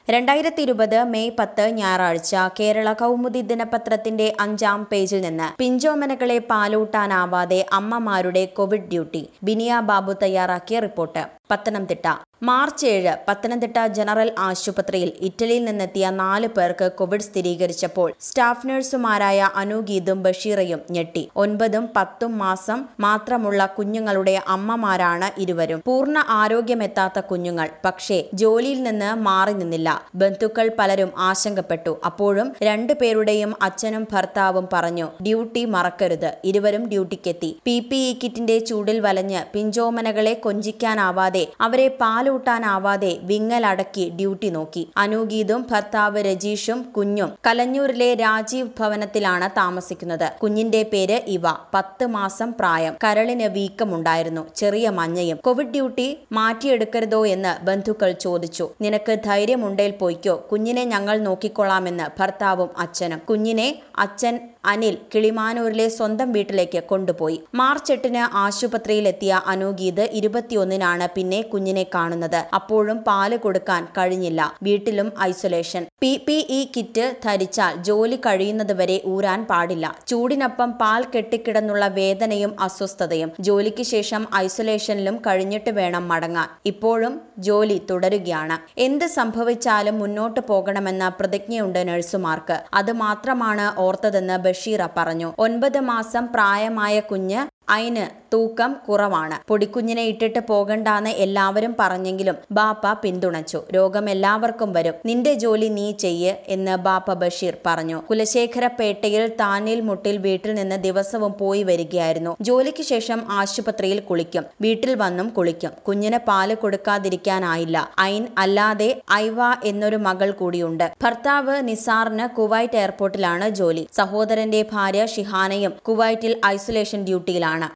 രണ്ടായിരത്തി ഇരുപത് മെയ് പത്ത് ഞായറാഴ്ച കേരള കൗമുദി ദിനപത്രത്തിന്റെ അഞ്ചാം പേജിൽ നിന്ന് പിഞ്ചോമനകളെ പാലൂട്ടാനാവാതെ അമ്മമാരുടെ കോവിഡ് ഡ്യൂട്ടി ബിനിയ ബാബു തയ്യാറാക്കിയ റിപ്പോർട്ട് പത്തനംതിട്ട മാർച്ച് ഏഴ് പത്തനംതിട്ട ജനറൽ ആശുപത്രിയിൽ ഇറ്റലിയിൽ നിന്നെത്തിയ നാല് പേർക്ക് കോവിഡ് സ്ഥിരീകരിച്ചപ്പോൾ സ്റ്റാഫ് നഴ്സുമാരായ അനുഗീതും ബഷീറയും ഞെട്ടി ഒൻപതും പത്തും മാസം മാത്രമുള്ള കുഞ്ഞുങ്ങളുടെ അമ്മമാരാണ് ഇരുവരും പൂർണ്ണ ആരോഗ്യമെത്താത്ത കുഞ്ഞുങ്ങൾ പക്ഷേ ജോലിയിൽ നിന്ന് മാറി നിന്നില്ല ബന്ധുക്കൾ പലരും ആശങ്കപ്പെട്ടു അപ്പോഴും രണ്ടുപേരുടെയും അച്ഛനും ഭർത്താവും പറഞ്ഞു ഡ്യൂട്ടി മറക്കരുത് ഇരുവരും ഡ്യൂട്ടിക്കെത്തി പി പി ഇ കിറ്റിന്റെ ചൂടിൽ വലഞ്ഞ് പിഞ്ചോമനകളെ കൊഞ്ചിക്കാനാവാതെ അവരെ പാലൂട്ടാനാവാതെ വിങ്ങലടക്കി ഡ്യൂട്ടി നോക്കി അനുഗീതും ഭർത്താവ് രജീഷും കുഞ്ഞും കലഞ്ഞൂരിലെ രാജീവ് ഭവനത്തിലാണ് താമസിക്കുന്നത് കുഞ്ഞിന്റെ പേര് ഇവ പത്ത് മാസം പ്രായം കരളിന് വീക്കമുണ്ടായിരുന്നു ചെറിയ മഞ്ഞയും കോവിഡ് ഡ്യൂട്ടി മാറ്റിയെടുക്കരുതോ എന്ന് ബന്ധുക്കൾ ചോദിച്ചു നിനക്ക് ധൈര്യമുണ്ടേൽ പോയിക്കോ കുഞ്ഞിനെ ഞങ്ങൾ നോക്കിക്കൊള്ളാമെന്ന് ഭർത്താവും അച്ഛനും കുഞ്ഞിനെ അച്ഛൻ അനിൽ കിളിമാനൂരിലെ സ്വന്തം വീട്ടിലേക്ക് കൊണ്ടുപോയി മാർച്ച് എട്ടിന് ആശുപത്രിയിലെത്തിയ അനൂഗീത് ഇരുപത്തിയൊന്നിനാണ് പിന്നെ കുഞ്ഞിനെ കാണുന്നത് അപ്പോഴും പാല് കൊടുക്കാൻ കഴിഞ്ഞില്ല വീട്ടിലും isolation P P E kit ധരിച്ചാൽ ജോലി കഴിയുന്നതുവരെ ഊരാൻ പാടില്ല ചൂടിനൊപ്പം പാൽ കെട്ടിക്കിടന്നുള്ള വേദനയും അസ്വസ്ഥതയും ജോലിക്ക് ശേഷം ഐസൊലേഷനിലും കഴിഞ്ഞിട്ട് വേണം മടങ്ങാൻ ഇപ്പോഴും ജോലി തുടരുകയാണ് എന്ത് സംഭവിച്ചാലും മുന്നോട്ട് പോകണമെന്ന പ്രതിജ്ഞയുണ്ട് നഴ്സുമാർക്ക് അത് മാത്രമാണ് ഓർത്തതെന്ന് ബഷീറ പറഞ്ഞു ഒൻപത് മാസം പ്രായമായ കുഞ്ഞ് അയിന് തൂക്കം കുറവാണ് പൊടിക്കുഞ്ഞിനെ ഇട്ടിട്ട് പോകണ്ടാന്ന് എല്ലാവരും പറഞ്ഞെങ്കിലും ബാപ്പ പിന്തുണച്ചു രോഗം എല്ലാവർക്കും വരും നിന്റെ ജോലി നീ ചെയ്യ് എന്ന് ബാപ്പ ബഷീർ പറഞ്ഞു കുലശേഖരപേട്ടയിൽ താനിൽ മുട്ടിൽ വീട്ടിൽ നിന്ന് ദിവസവും പോയി വരികയായിരുന്നു ജോലിക്ക് ശേഷം ആശുപത്രിയിൽ കുളിക്കും വീട്ടിൽ വന്നും കുളിക്കും കുഞ്ഞിന് പാല് കൊടുക്കാതിരിക്കാനായില്ല ഐൻ അല്ലാതെ ഐവ എന്നൊരു മകൾ കൂടിയുണ്ട് ഭർത്താവ് നിസാറിന് കുവൈറ്റ് എയർപോർട്ടിലാണ് ജോലി സഹോദരന്റെ ഭാര്യ ഷിഹാനയും കുവൈറ്റിൽ ഐസൊലേഷൻ ഡ്യൂട്ടിയിലാണ്